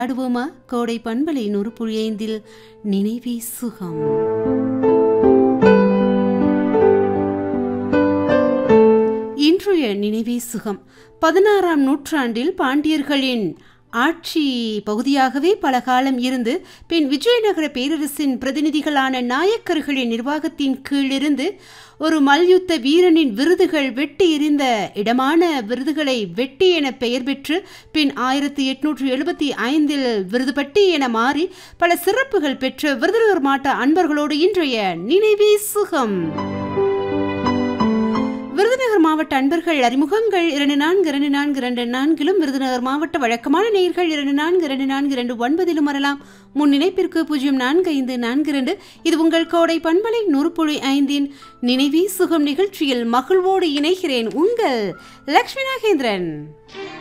அடுவோமா கோடை பண்பலை நூறு புள்ளி ஐந்தில் நினைவே சுகம் இன்றைய நினைவே சுகம் பதினாறாம் நூற்றாண்டில் பாண்டியர்களின் ஆட்சி பகுதியாகவே பல காலம் இருந்து பின் விஜயநகர பேரரசின் பிரதிநிதிகளான நாயக்கர்களின் நிர்வாகத்தின் கீழிருந்து ஒரு மல்யுத்த வீரனின் விருதுகள் வெட்டி எறிந்த இடமான விருதுகளை வெட்டி என பெயர் பெற்று பின் ஆயிரத்தி எட்நூற்று எழுபத்தி ஐந்தில் விருதுபட்டி என மாறி பல சிறப்புகள் பெற்ற விருதுநகர் மாவட்ட அன்பர்களோடு இன்றைய நினைவே சுகம் விருதுநகர் மாவட்ட அன்பர்கள் அறிமுகங்கள் இரண்டு நான்கு இரண்டு நான்கு இரண்டு நான்கிலும் விருதுநகர் மாவட்ட வழக்கமான நேயர்கள் இரண்டு நான்கு இரண்டு நான்கு இரண்டு ஒன்பதிலும் வரலாம் முன் நினைப்பிற்கு பூஜ்ஜியம் நான்கு ஐந்து நான்கு இரண்டு இது உங்கள் கோடை பண்பலை நூறு புள்ளி ஐந்தின் நினைவே சுகம் நிகழ்ச்சியில் மகிழ்வோடு இணைகிறேன் உங்கள் லக்ஷ்மி நாகேந்திரன்